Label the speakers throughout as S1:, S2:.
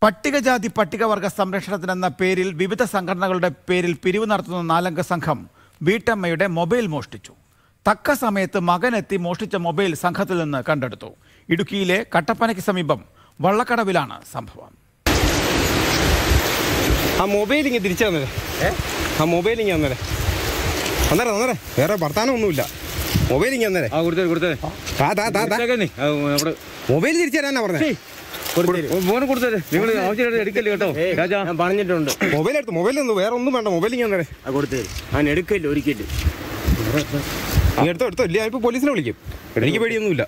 S1: പട്ടികജാതി പട്ടികവർഗ സംരക്ഷണത്തിനെന്ന പേരിൽ വിവിധ സംഘടനകളുടെ പേരിൽ പിരിവ് നടത്തുന്ന നാലംഗ സംഘം വീട്ടമ്മയുടെ മൊബൈൽ മോഷ്ടിച്ചു തക്ക സമയത്ത് മകനെത്തി മോഷ്ടിച്ച മൊബൈൽ സംഘത്തിൽ നിന്ന് കണ്ടെടുത്തു ഇടുക്കിയിലെ കട്ടപ്പനയ്ക്ക് സമീപം വള്ളക്കടവിലാണ് സംഭവം
S2: ആ മൊബൈൽ ഇങ്ങനെ തിരിച്ചു തന്നേ ആ മൊബൈൽ ഇങ്ങനെ തന്നേ അന്നേരം അന്നേരം വേറെ വർത്താനം ഒന്നുമില്ല മൊബൈൽ ഇങ്ങനെ തന്നേ
S3: ആ കൊടുത്തേ കൊടുത്തേ
S2: താ താ താ താ
S3: കൊടുത്തേക്കന്നെ. ആ, നമ്മുടെ
S2: മൊബൈൽ തിരിച്ചു തരാനാ പറഞ്ഞേ
S3: മോനെ കൊടുത്തേ നിങ്ങൾ ആവശ്യമായിട്ട് എടുക്കല്ലേ കേട്ടോ രാജാ
S4: ഞാൻ പറഞ്ഞിട്ടുണ്ട്
S2: മൊബൈൽ എടുത്ത് മൊബൈൽ ഒന്നും വേറെ ഒന്നും വേണ്ട മൊബൈൽ ഇങ്ങനെ തന്നേ
S4: ആ കൊടുത്തേ ഞാൻ എടുക്കല്ലോ ഒരിക്കലും
S2: നീ എടുത്തോ എടുത്തോ ഇല്ല ഞാനിപ്പോ പോലീസിനെ വിളിക്കും എനിക്ക് പേടിയൊന്നുമില്ല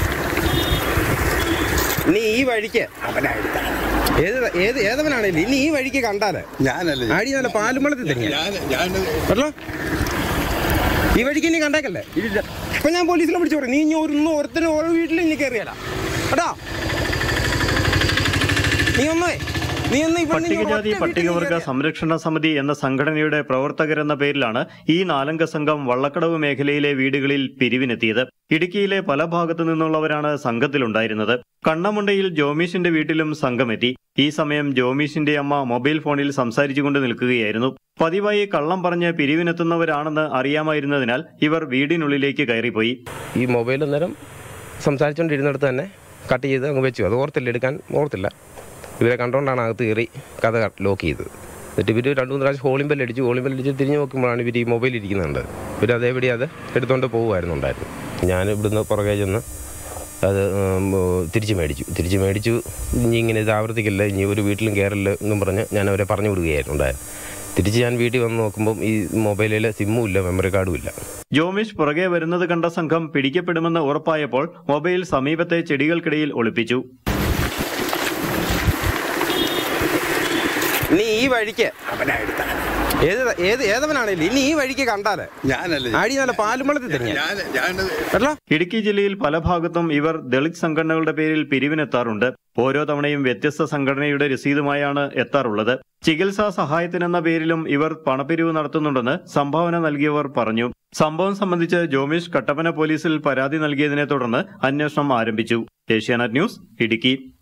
S2: നീ ഈ വഴിക്ക് ഏത് ഏത് ഏതവനാണേലും ഇനി ഈ വഴിക്ക് കണ്ടാലേ
S5: ഞാനല്ലേ
S2: ആടി നല്ല പാലുമ്പളത്തിൽ തന്നെ
S5: ഞാൻ ഞാൻ
S2: കേട്ടോ ഈ വഴിക്ക് ഇനി കണ്ടേക്കല്ലേ ഇപ്പൊ ഞാൻ പോലീസിനെ വിളിച്ചു പറയും നീ ഇനി ഒന്നും ഒരുത്തരും ഓരോ വീട്ടിൽ ഇനി കയറിയല്ല കേട്ടോ നീ ഒന്നേ നീ ഒന്ന് ഇവിടെ നിന്ന് ഇങ്ങോട്ട്
S6: പട്ടികജാതി
S2: ഒറ്റ വീട്ടിൽ
S6: പട്ടികവർഗ
S2: കയറിയാ.
S6: സംരക്ഷണ സമിതി എന്ന സംഘടനയുടെ പ്രവർത്തകരെന്ന പേരിലാണ് ഈ നാലംഗ സംഘം വള്ളക്കടവ് മേഖലയിലെ വീടുകളിൽ പിരിവിനെത്തിയത് ഇടുക്കിയിലെ പല ഭാഗത്തു നിന്നുള്ളവരാണ് സംഘത്തിലുണ്ടായിരുന്നത് കണ്ണമുണ്ടയിൽ ജോമീഷിന്റെ വീട്ടിലും സംഘമെത്തി ഈ സമയം ജോമീഷിന്റെ അമ്മ മൊബൈൽ ഫോണിൽ സംസാരിച്ചുകൊണ്ട് നിൽക്കുകയായിരുന്നു പതിവായി കള്ളം പറഞ്ഞ് പിരിവിനെത്തുന്നവരാണെന്ന് അറിയാമായിരുന്നതിനാൽ ഇവർ വീടിനുള്ളിലേക്ക് കയറിപ്പോയി
S7: ഈ മൊബൈൽ അന്നേരം സംസാരിച്ചുകൊണ്ടിരുന്നിടത്ത് തന്നെ കട്ട് ചെയ്ത് അങ്ങ് വെച്ചു അത് ഓർത്തില്ല എടുക്കാൻ ഓർത്തില്ല ഇവരെ കണ്ടുകൊണ്ടാണ് അകത്ത് കയറി കഥ ലോക്ക് ചെയ്തത് എന്നിട്ട് ഇവർ രണ്ട് മൂന്ന് പ്രാവശ്യം ഹോളിംഗ് ബെൽ അടിച്ചു ഹോളിംഗ് ബെൽ അടിച്ച് തിരിഞ്ഞ് നോക്കുമ്പോഴാണ് ഇവർ ഈ മൊബൈൽ ഇരിക്കുന്നുണ്ട് ഇവർ അതേപടി അത് എടുത്തുകൊണ്ട് പോകുമായിരുന്നുണ്ടായിരുന്നു ഞാൻ ഇവിടുന്ന് പുറകെ ചെന്ന് അത് ഉം, തിരിച്ച് മേടിച്ചു തിരിച്ച് മേടിച്ചു ഇനി ഇങ്ങനെ ഇത് ആവർത്തിക്കില്ല ഇനി ഒരു വീട്ടിലും കയറില്ല എന്നും പറഞ്ഞ് ഞാൻ അവരെ പറഞ്ഞു വിടുകയായിരുന്നു ഉണ്ടായത് തിരിച്ച് ഞാൻ വീട്ടിൽ വന്ന് നോക്കുമ്പം ഈ മൊബൈലിൽ സിമ്മും ഇല്ല മെമ്മറി കാർഡും ഇല്ല
S6: ജോമിഷ് പുറകെ വരുന്നത് കണ്ട സംഘം പിടിക്കപ്പെടുമെന്ന് ഉറപ്പായപ്പോൾ മൊബൈൽ സമീപത്തെ ചെടികൾക്കിടയിൽ ഒളിപ്പിച്ചു
S2: നീ ഈ വഴിക്ക് ഏത് ഏത് ഏതവനാണേലും ഇനി ഈ വഴിക്ക് കണ്ടാലേ
S5: ഞാനല്ലേ
S2: ആടി നല്ല പാലുമ്പളത്തിൽ തന്നെ
S5: ഞാൻ ഞാൻ
S2: കേട്ടോ
S6: ഇടുക്കി ജില്ലയിൽ പല ഭാഗത്തും ഇവർ ദളിത് സംഘടനകളുടെ പേരിൽ പിരിവിനെത്താറുണ്ട് ഓരോ തവണയും വ്യത്യസ്ത സംഘടനയുടെ രസീതുമായാണ് എത്താറുള്ളത് ചികിത്സാ സഹായത്തിനെന്ന പേരിലും ഇവർ പണപ്പിരിവ് നടത്തുന്നുണ്ടെന്ന് സംഭാവന നൽകിയവർ പറഞ്ഞു സംഭവം സംബന്ധിച്ച് ജോമീഷ് കട്ടപ്പന പോലീസിൽ പരാതി നൽകിയതിനെ തുടർന്ന് അന്വേഷണം ആരംഭിച്ചു ഏഷ്യാനെറ്റ് ന്യൂസ് ഇടുക്കി